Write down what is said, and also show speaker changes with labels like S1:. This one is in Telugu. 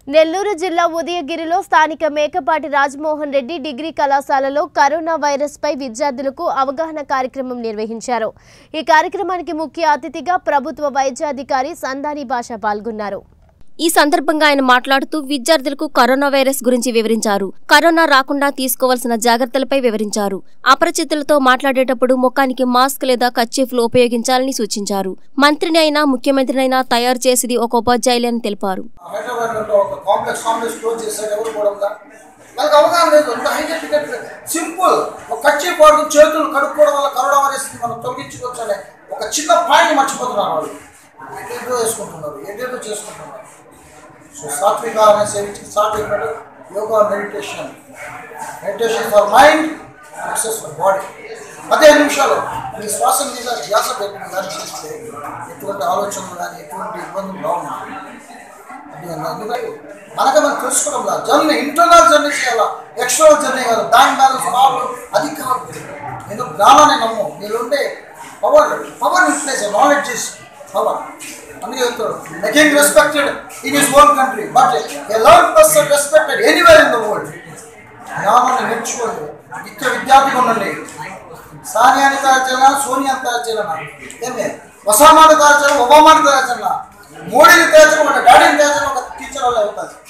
S1: నెల్లూరు జిల్లా ఉదయగిరిలో స్థానిక మేకపాటి రాజమోహన్ రెడ్డి డిగ్రీ కళాశాలలో కరోనా వైరస్ పై విద్యార్థులకు అవగాహన కార్యక్రమం నిర్వహించారు ఈ కార్యక్రమానికి ముఖ్య అతిథిగా ప్రభుత్వ వైద్యాధికారి సందాని భాష పాల్గొన్నారు
S2: ఈ సందర్భంగా ఆయన మాట్లాడుతూ విద్యార్థులకు కరోనా వైరస్ గురించి వివరించారు కరోనా రాకుండా తీసుకోవాల్సిన జాగ్రత్తలపై వివరించారు అపరిచితులతో మాట్లాడేటప్పుడు ముఖానికి మాస్క్ లేదా కర్చీఫ్లు ఉపయోగించాలని సూచించారు మంత్రిని అయినా ముఖ్యమంత్రినైనా తయారు చేసేది ఒక ఉపాధ్యాయులే అని తెలిపారు
S3: హైదరాబాద్లో ఒక కాంప్లెక్స్ కాంప్లెక్స్ క్లోజ్ చేశారు ఎవరు కూడా ఉందా వాళ్ళకి అవగాహన లేదు అంత హైజెటిక్ సింపుల్ ఒక కచ్చి పాడు చేతులు కడుక్కోవడం వల్ల కరోనా వైరస్ మనం తొలగించుకోవచ్చు అనే ఒక చిన్న పాయింట్ మర్చిపోతున్నారు వాళ్ళు ఏంటేంటో వేసుకుంటున్నారు ఏంటేంటో చేసుకుంటున్నారు సో సాత్విక అనే సేవించి సాత్విక yoga meditation meditation for mind exercise for body పదిహేను నిమిషాలు మీ శ్వాస మీద ధ్యాస పెట్టిన కానీ చేస్తే ఎటువంటి ఆలోచనలు కానీ ఎటువంటి ఇబ్బందులు రావు అది అన్న- ఎందుకంటే మనకి మనం తెలుసుకోవడం లేదు జర్నీ ఇంటర్నల్ జర్నీ చేయాలా ఎక్స్టర్నల్ జర్నీ కాదు బ్యాంక్ బ్యాలెన్స్ ప్రాబ్లం అది కాదు ఎందుకు జ్ఞానాన్ని నమ్ము మీరు ఉండే power power utilize knowledge is power అందుకే చెప్తాడు king respected in his own country but a learn person respected anywhere in the world జ్ఞానాన్ని నేర్చుకోండి నిత్య విద్యార్థిగా ఉండండి సానియాని తయారు చేయాలా సోనియాని తయారు చేయాలన్నా ఏమే ఒసామాని తయారు చేయాలి ఒబామాని తయారు చేయాలన్నా మోడీని తయారు చేయాలి ఒక డాడీని తయారు చేయాలి ఒక టీచర్ వల్ల అవుతుంది